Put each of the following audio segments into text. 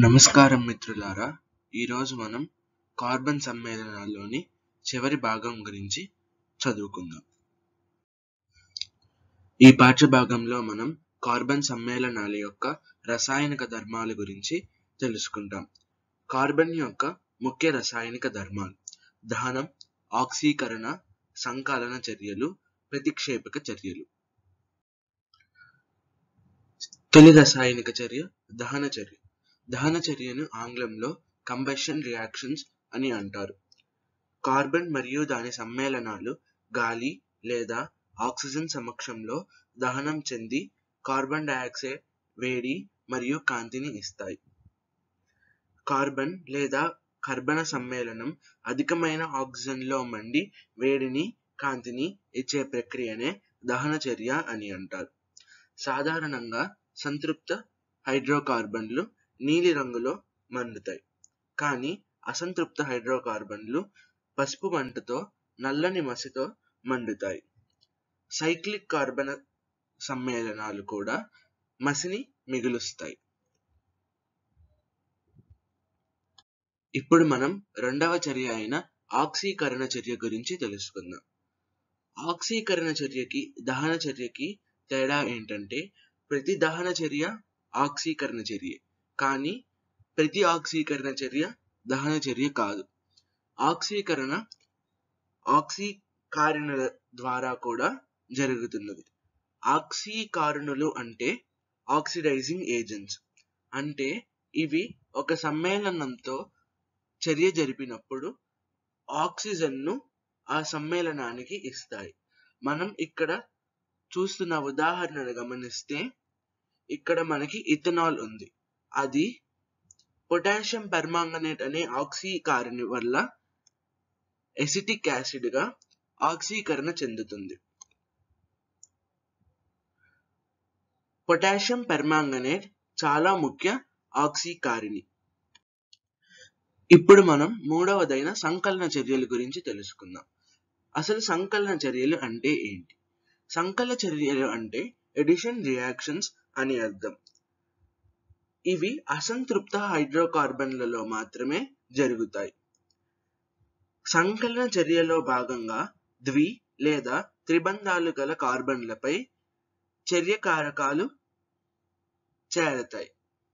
నమస్కారం మిత్రులారా ఈరోజు మనం కార్బన్ సమ్మేళనాల్లోని చివరి భాగం గురించి చదువుకుందాం ఈ పాఠ్య భాగంలో మనం కార్బన్ సమ్మేళనాల యొక్క రసాయనిక ధర్మాల గురించి తెలుసుకుంటాం కార్బన్ యొక్క ముఖ్య రసాయనిక ధర్మాలు దహనం ఆక్సీకరణ సంకలన చర్యలు ప్రతిక్షేపక చర్యలు తొలి రసాయనిక చర్య దహన చర్య దహన చర్యను ఆంగ్లంలో కంబషన్ రియాక్షన్స్ అని అంటారు కార్బన్ మరియు దాని సమ్మేళనాలు గాలి లేదా ఆక్సిజన్ సమక్షంలో దహనం చెంది కార్బన్ డయాక్సైడ్ వేడి మరియు కాంతిని ఇస్తాయి కార్బన్ లేదా కర్బన సమ్మేళనం అధికమైన ఆక్సిజన్లో మండి వేడిని కాంతిని ఇచ్చే ప్రక్రియనే దహన చర్య అని అంటారు సాధారణంగా సంతృప్త హైడ్రోకార్బన్లు నీలి రంగులో మండుతాయి కానీ అసంతృప్త హైడ్రోకార్బన్లు పసుపు మంటతో నల్లని మసితో మండుతాయి సైక్లిక్ కార్బన సమ్మేళనాలు కూడా మసిని మిగులుస్తాయి ఇప్పుడు మనం రెండవ చర్య అయిన ఆక్సీకరణ చర్య గురించి తెలుసుకుందాం ఆక్సీకరణ చర్యకి దహన చర్యకి తేడా ఏంటంటే ప్రతి దహన చర్య ఆక్సీకరణ చర్య కానీ ప్రతి ఆక్సీకరణ చర్య దహన చర్య కాదు ఆక్సీకరణ ఆక్సీకారణుల ద్వారా కూడా జరుగుతున్నది ఆక్సీకారణులు అంటే ఆక్సిడైజింగ్ ఏజెంట్స్ అంటే ఇవి ఒక సమ్మేళనంతో చర్య జరిపినప్పుడు ఆక్సిజన్ను ఆ సమ్మేళనానికి ఇస్తాయి మనం ఇక్కడ చూస్తున్న ఉదాహరణను గమనిస్తే ఇక్కడ మనకి ఇథనాల్ ఉంది అది పొటాషియం పర్మాంగనేట్ అనే ఆక్సీకారణి వల్ల ఎసిటిక్ యాసిడ్ గా ఆక్సీకరణ చెందుతుంది పొటాషియం పర్మాంగనేట్ చాలా ముఖ్య ఆక్సీకారిణి ఇప్పుడు మనం మూడవదైన సంకలన చర్యల గురించి తెలుసుకుందాం అసలు సంకలన చర్యలు అంటే ఏంటి సంకలన చర్యలు అంటే ఎడిషన్ రియాక్షన్స్ అని అర్థం ఇవి అసంతృప్త హైడ్రోకార్బన్లలో మాత్రమే జరుగుతాయి సంకలన చర్యలో భాగంగా ద్వి లేదా త్రిబంధాలు గల కార్బన్లపై చర్య కారకాలు చేరతాయి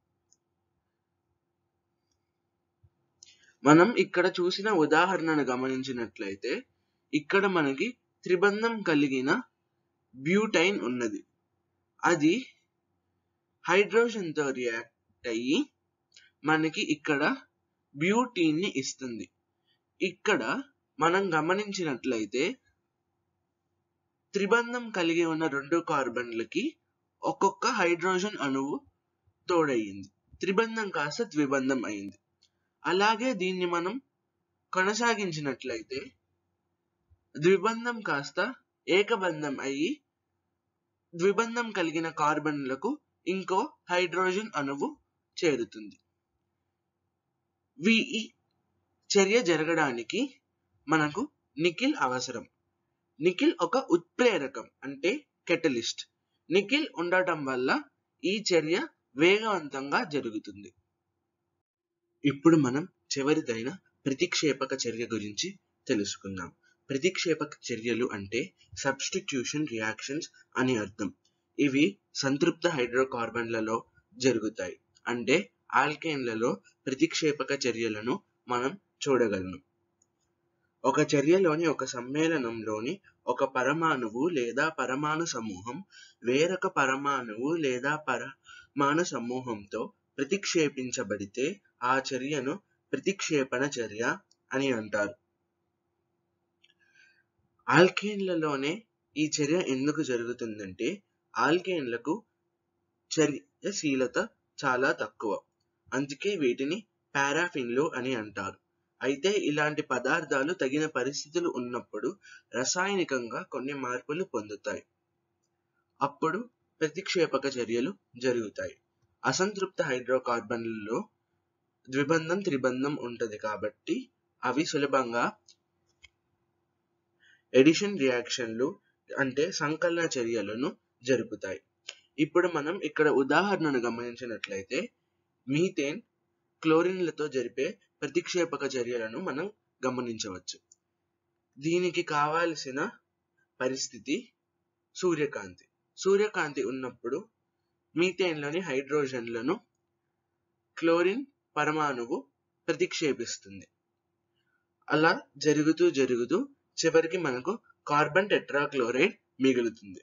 మనం ఇక్కడ చూసిన ఉదాహరణను గమనించినట్లయితే ఇక్కడ మనకి త్రిబంధం కలిగిన బ్యూటైన్ ఉన్నది అది హైడ్రోజన్ తో రియాక్ట్ అయ్యి మనకి ఇక్కడ బ్యూటీన్ ని ఇస్తుంది ఇక్కడ మనం గమనించినట్లయితే త్రిబంధం కలిగి ఉన్న రెండు కార్బన్లకి ఒక్కొక్క హైడ్రోజన్ అణువు తోడయింది త్రిబంధం కాస్త ద్విబంధం అయింది అలాగే దీన్ని మనం కొనసాగించినట్లయితే ద్విబంధం కాస్త ఏకబంధం అయ్యి ద్విబంధం కలిగిన కార్బన్లకు ఇంకో హైడ్రోజన్ అణువు చేరుతుంది ఈ చర్య జరగడానికి మనకు నికిల్ అవసరం నికిల్ ఒక ఉత్ప్రేరకం అంటే కెటలిస్ట్ నికిల్ ఉండటం వల్ల ఈ చర్య వేగవంతంగా జరుగుతుంది ఇప్పుడు మనం చివరిదైన ప్రతిక్షేపక చర్య గురించి తెలుసుకుందాం ప్రతిక్షేపక చర్యలు అంటే సబ్స్టిట్యూషన్ రియాక్షన్స్ అని అర్థం ఇవి సంతృప్త హైడ్రోకార్బన్లలో జరుగుతాయి అంటే ఆల్కేన్లలో ప్రతిక్షేపక చర్యలను మనం చూడగలను ఒక చర్యలోని ఒక సమ్మేళనంలోని ఒక పరమాణువు లేదా పరమాణు సమూహం వేరొక పరమాణువు లేదా పరమాణు సమూహంతో ప్రతిక్షేపించబడితే ఆ చర్యను ప్రతిక్షేపణ చర్య అని అంటారు ఆల్కేన్లలోనే ఈ చర్య ఎందుకు జరుగుతుందంటే ఆల్కేన్లకు చర్యశీలత చాలా తక్కువ అందుకే వీటిని పారాఫిన్లు అని అంటారు అయితే ఇలాంటి పదార్థాలు తగిన పరిస్థితులు ఉన్నప్పుడు రసాయనికంగా కొన్ని మార్పులు పొందుతాయి అప్పుడు ప్రతిక్షేపక చర్యలు జరుగుతాయి అసంతృప్త హైడ్రోకార్బన్లలో ద్విబంధం త్రిబంధం ఉంటది కాబట్టి అవి సులభంగా ఎడిషన్ రియాక్షన్లు అంటే సంకలన చర్యలను జరుపుతాయి ఇప్పుడు మనం ఇక్కడ ఉదాహరణను గమనించినట్లయితే మీథేన్ క్లోరిన్లతో జరిపే ప్రతిక్షేపక చర్యలను మనం గమనించవచ్చు దీనికి కావాల్సిన పరిస్థితి సూర్యకాంతి సూర్యకాంతి ఉన్నప్పుడు మీథేన్లోని హైడ్రోజన్లను క్లోరిన్ పరమాణువు ప్రతిక్షేపిస్తుంది అలా జరుగుతూ జరుగుతూ చివరికి మనకు కార్బన్ టెట్రాక్లోరైడ్ మిగులుతుంది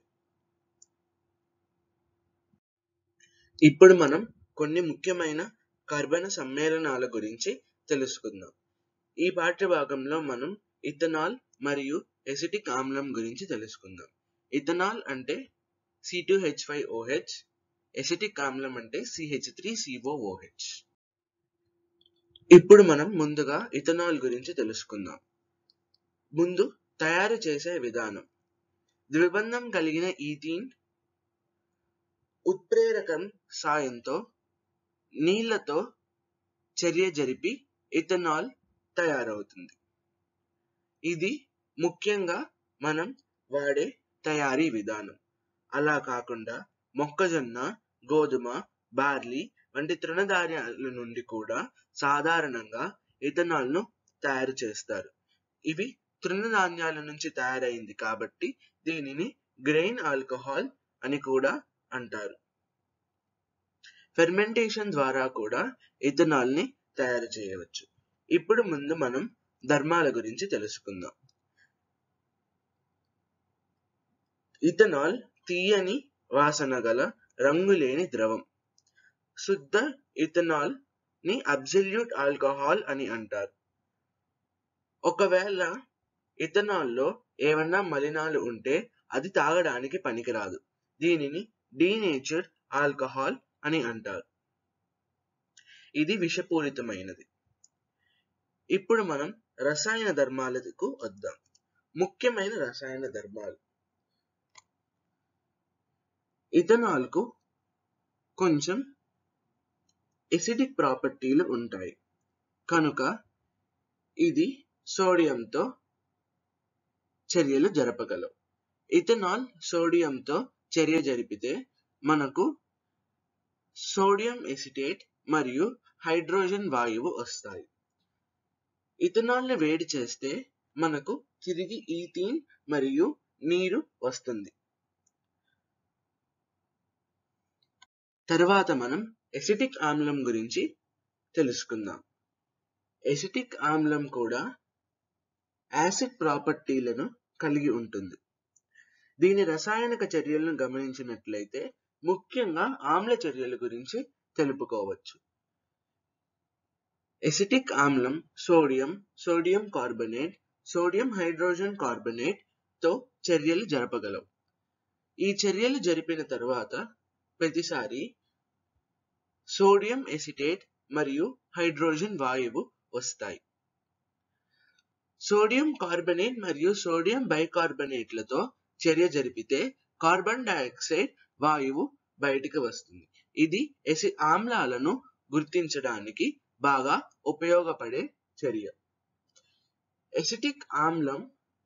ఇప్పుడు మనం కొన్ని ముఖ్యమైన కర్బన సమ్మేళనాల గురించి తెలుసుకుందాం ఈ పాఠ్య భాగంలో మనం ఇథనాల్ మరియు ఎసిటిక్ ఆమ్లం గురించి తెలుసుకుందాం ఇథనాల్ అంటే C two H five OH acetic ఆమ్లం అంటే సిహెచ్ త్రీ సిఓఓహెచ్ ఇప్పుడు మనం ముందుగా ఇథనాల్ గురించి తెలుసుకుందాం ముందు తయారు చేసే విధానం ద్విబంధం కలిగిన ఈథీన్ ఉత్ప్రేరకం సాయంతో నీళ్లతో చర్య జరిపి ఇథనాల్ తయారవుతుంది ఇది ముఖ్యంగా మనం వాడే తయారీ విధానం అలా కాకుండా మొక్కజొన్న గోధుమ బార్లీ వంటి తృణధాన్యాల నుండి కూడా సాధారణంగా ఇథనాల్ ను తయారు చేస్తారు ఇవి తృణధాన్యాల నుంచి తయారైంది కాబట్టి దీనిని గ్రెయిన్ ఆల్కహాల్ అని కూడా అంటారు ఫెర్మెంటేషన్ ద్వారా కూడా ఇథనాల్ ని తయారు చేయవచ్చు ఇప్పుడు ముందు మనం ధర్మాల గురించి తెలుసుకుందాం ఇథనాల్ తీయని వాసన గల రంగులేని ద్రవం శుద్ధ ఇథనాల్ ని అబ్సల్యూట్ ఆల్కహాల్ అని అంటారు ఒకవేళ ఇథనాల్ లో ఏమన్నా మలినాలు ఉంటే అది తాగడానికి పనికిరాదు దీనిని డీనేచర్డ్ ఆల్కహాల్ అని అంటారు ఇది విషపూరితమైనది ఇప్పుడు మనం రసాయన ధర్మాలకు వద్దాం ముఖ్యమైన రసాయన ధర్మాలు ఇథనాల్ కు కొంచెం ఎసిడిక్ ప్రాపర్టీలు ఉంటాయి కనుక ఇది సోడియంతో చర్యలు జరపగలవు ఇథనాల్ సోడియంతో చర్య జరిపితే మనకు సోడియం ఎసిటేట్ మరియు హైడ్రోజన్ వాయువు వస్తాయి ఇథనాల్ ని వేడి చేస్తే మనకు తిరిగి ఈథీన్ మరియు నీరు వస్తుంది తర్వాత మనం ఎసిటిక్ ఆమ్లం గురించి తెలుసుకుందాం ఎసిటిక్ ఆమ్లం కూడా యాసిడ్ ప్రాపర్టీలను కలిగి ఉంటుంది దీని రసాయనిక చర్యలను గమనించినట్లయితే ముఖ్యంగా ఆమ్ల చర్యల గురించి తెలుపుకోవచ్చు ఎసిటిక్ ఆమ్లం sodium sodium carbonate sodium hydrogen carbonate తో చర్యలు జరపగలవు ఈ చర్యలు జరిపిన తరువాత ప్రతిసారి సోడియం ఎసిటేట్ మరియు హైడ్రోజన్ వాయువు వస్తాయి సోడియం కార్బనేట్ మరియు సోడియం బైకార్బనేట్లతో చర్య జరిపితే కార్బన్ డయాక్సైడ్ వాయువు బయటికి వస్తుంది ఇది ఎసి ఆమ్లాలను గుర్తించడానికి బాగా ఉపయోగపడే చర్య ఎసిటిక్ ఆమ్లం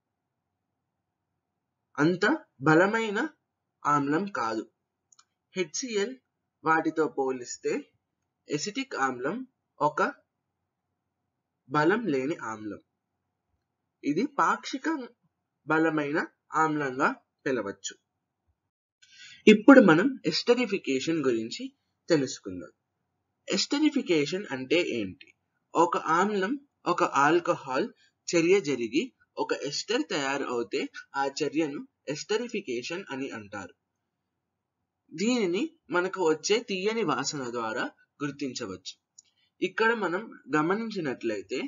అంత బలమైన ఆమ్లం కాదు హెచ్సిఎల్ వాటితో పోలిస్తే ఎసిటిక్ ఆమ్లం ఒక బలం లేని ఆమ్లం ఇది పాక్షిక బలమైన ఆమ్లంగా పిలవచ్చు ఇప్పుడు మనం ఎస్టరిఫికేషన్ గురించి తెలుసుకుందాం ఎస్టరిఫికేషన్ అంటే ఏంటి ఒక ఆమ్లం ఒక ఆల్కహాల్ చర్య జరిగి ఒక ఎస్టర్ తయారు అవుతే ఆ చర్యను ఎస్టరిఫికేషన్ అని అంటారు దీనిని మనకు వచ్చే తీయని వాసన ద్వారా గుర్తించవచ్చు ఇక్కడ మనం గమనించినట్లయితే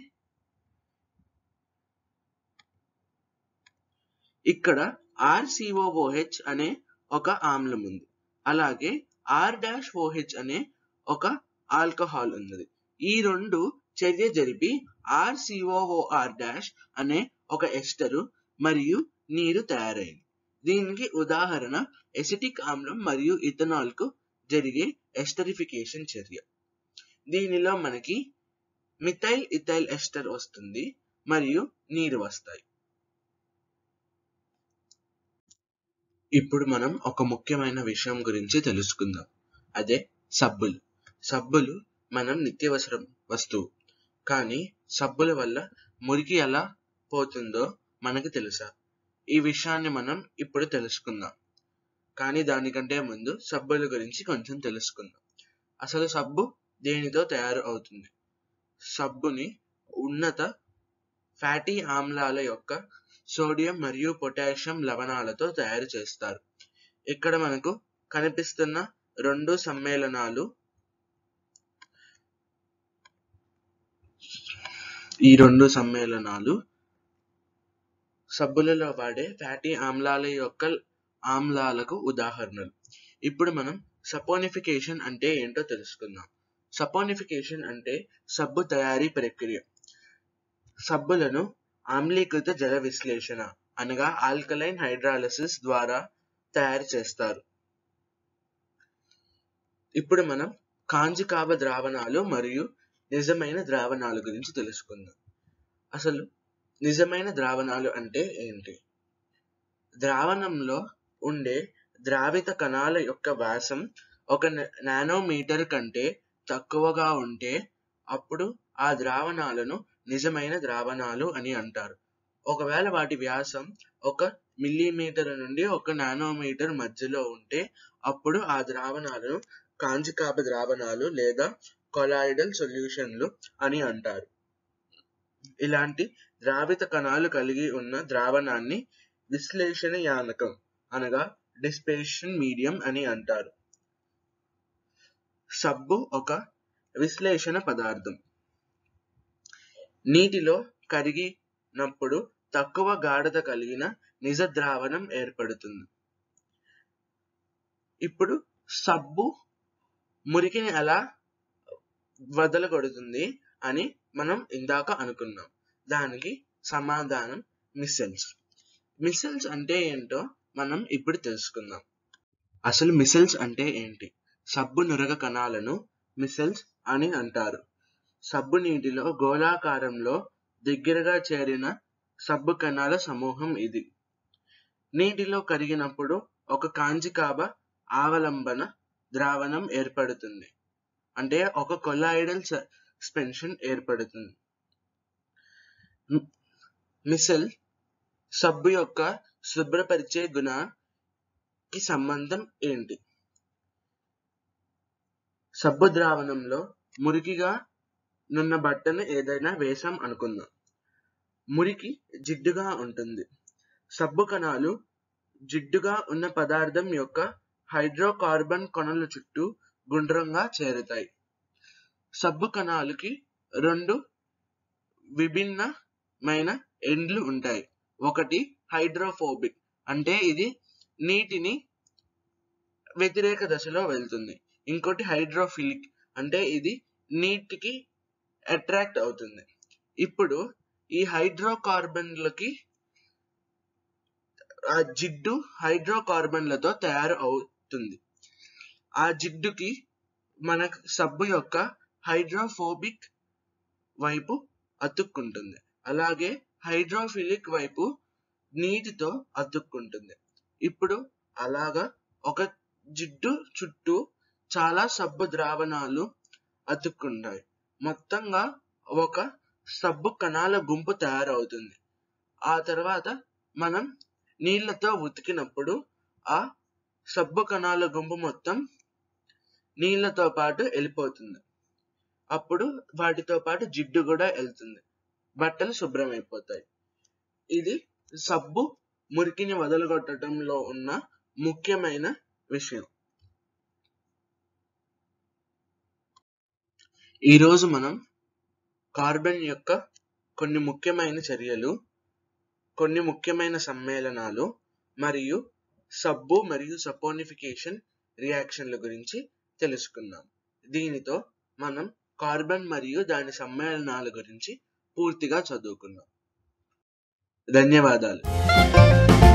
ఇక్కడ ఆర్సిఓఓహెచ్ అనే ఒక ఆమ్లం ఉంది అలాగే ఆర్ డాష్ ఓహెచ్ అనే ఒక ఆల్కహాల్ ఉన్నది ఈ రెండు చర్య జరిపి ఆర్సిఓఓఆర్ డాష్ అనే ఒక ఎస్టరు మరియు నీరు తయారైంది దీనికి ఉదాహరణ ఎసిటిక్ ఆమ్లం మరియు ఇథనాల్ కు జరిగే ఎస్టరిఫికేషన్ చర్య దీనిలో మనకి మిథైల్ ఇథైల్ ఎస్టర్ వస్తుంది మరియు నీరు వస్తాయి ఇప్పుడు మనం ఒక ముఖ్యమైన విషయం గురించి తెలుసుకుందాం అదే సబ్బులు సబ్బులు మనం నిత్యవసరం వస్తువు కానీ సబ్బుల వల్ల మురికి ఎలా పోతుందో మనకి తెలుసా ఈ విషయాన్ని మనం ఇప్పుడు తెలుసుకుందాం కానీ దానికంటే ముందు సబ్బుల గురించి కొంచెం తెలుసుకుందాం అసలు సబ్బు దేనితో తయారు అవుతుంది సబ్బుని ఉన్నత ఫ్యాటీ ఆమ్లాల యొక్క సోడియం మరియు పొటాషియం లవణాలతో తయారు చేస్తారు ఇక్కడ మనకు కనిపిస్తున్న రెండు సమ్మేళనాలు ఈ రెండు సమ్మేళనాలు సబ్బులలో వాడే ఫ్యాటీ ఆమ్లాల యొక్క ఆమ్లాలకు ఉదాహరణలు ఇప్పుడు మనం సపోనిఫికేషన్ అంటే ఏంటో తెలుసుకుందాం సపోనిఫికేషన్ అంటే సబ్బు తయారీ ప్రక్రియ సబ్బులను ఆమ్లీకృత జల విశ్లేషణ అనగా ఆల్కలైన్ హైడ్రాలసిస్ ద్వారా తయారు చేస్తారు ఇప్పుడు మనం కాంజికాబ ద్రావణాలు మరియు నిజమైన ద్రావణాల గురించి తెలుసుకుందాం అసలు నిజమైన ద్రావణాలు అంటే ఏంటి ద్రావణంలో ఉండే ద్రావిత కణాల యొక్క వ్యాసం ఒక నానోమీటర్ కంటే తక్కువగా ఉంటే అప్పుడు ఆ ద్రావణాలను నిజమైన ద్రావణాలు అని అంటారు ఒకవేళ వాటి వ్యాసం ఒక మిల్లీమీటర్ నుండి ఒక నానోమీటర్ మధ్యలో ఉంటే అప్పుడు ఆ ద్రావణాలను కాంజికాప ద్రావణాలు లేదా కొలాయిడల్ సొల్యూషన్లు అని అంటారు ఇలాంటి ద్రావిత కణాలు కలిగి ఉన్న ద్రావణాన్ని విశ్లేషణ యానకం అనగా డిస్పేషన్ మీడియం అని అంటారు సబ్బు ఒక విశ్లేషణ పదార్థం నీటిలో కరిగినప్పుడు తక్కువ గాఢత కలిగిన నిజ ద్రావణం ఏర్పడుతుంది ఇప్పుడు సబ్బు మురికిని ఎలా వదలగొడుతుంది అని మనం ఇందాక అనుకున్నాం దానికి సమాధానం మిసెల్స్ మిసెల్స్ అంటే ఏంటో మనం ఇప్పుడు తెలుసుకుందాం అసలు మిసెల్స్ అంటే ఏంటి సబ్బు నురగ కణాలను మిసెల్స్ అని అంటారు సబ్బు నీటిలో గోళాకారంలో దగ్గరగా చేరిన సబ్బు కణాల సమూహం ఇది నీటిలో కరిగినప్పుడు ఒక కాంజికాబ ఆవలంబన ద్రావణం ఏర్పడుతుంది అంటే ఒక కొలాయిడల్ సస్పెన్షన్ ఏర్పడుతుంది మిసెల్ సబ్బు యొక్క శుభ్రపరిచే గుణకి సంబంధం ఏంటి సబ్బు ద్రావణంలో మురికిగా నున్న బట్టను ఏదైనా వేసాం అనుకుందాం మురికి జిడ్డుగా ఉంటుంది సబ్బు కణాలు జిడ్డుగా ఉన్న పదార్థం యొక్క హైడ్రోకార్బన్ కణుల చుట్టూ గుండ్రంగా చేరుతాయి సబ్బు కణాలకి రెండు విభిన్నమైన ఎండ్లు ఉంటాయి ఒకటి హైడ్రోఫోబిక్ అంటే ఇది నీటిని వ్యతిరేక దశలో వెళ్తుంది ఇంకోటి హైడ్రోఫిలిక్ అంటే ఇది నీటికి అట్రాక్ట్ అవుతుంది ఇప్పుడు ఈ హైడ్రోకార్బన్లకి ఆ జిడ్డు హైడ్రోకార్బన్లతో తయారు అవుతుంది ఆ జిడ్డుకి మన సబ్బు యొక్క హైడ్రోఫోబిక్ వైపు అతుక్కుంటుంది అలాగే హైడ్రోఫిలిక్ వైపు నీటితో అతుక్కుంటుంది ఇప్పుడు అలాగా ఒక జిడ్డు చుట్టూ చాలా సబ్బు ద్రావణాలు అతుక్కుంటాయి మొత్తంగా ఒక సబ్బు కణాల గుంపు తయారవుతుంది ఆ తర్వాత మనం నీళ్లతో ఉతికినప్పుడు ఆ సబ్బు కణాల గుంపు మొత్తం నీళ్లతో పాటు వెళ్ళిపోతుంది అప్పుడు వాటితో పాటు జిడ్డు కూడా వెళ్తుంది బట్టలు శుభ్రం అయిపోతాయి ఇది సబ్బు మురికిని వదలగొట్టడంలో ఉన్న ముఖ్యమైన విషయం ఈరోజు మనం కార్బన్ యొక్క కొన్ని ముఖ్యమైన చర్యలు కొన్ని ముఖ్యమైన సమ్మేళనాలు మరియు సబ్బు మరియు సపోనిఫికేషన్ రియాక్షన్ల గురించి తెలుసుకున్నాం దీనితో మనం కార్బన్ మరియు దాని సమ్మేళనాల గురించి పూర్తిగా చదువుకున్నాం ధన్యవాదాలు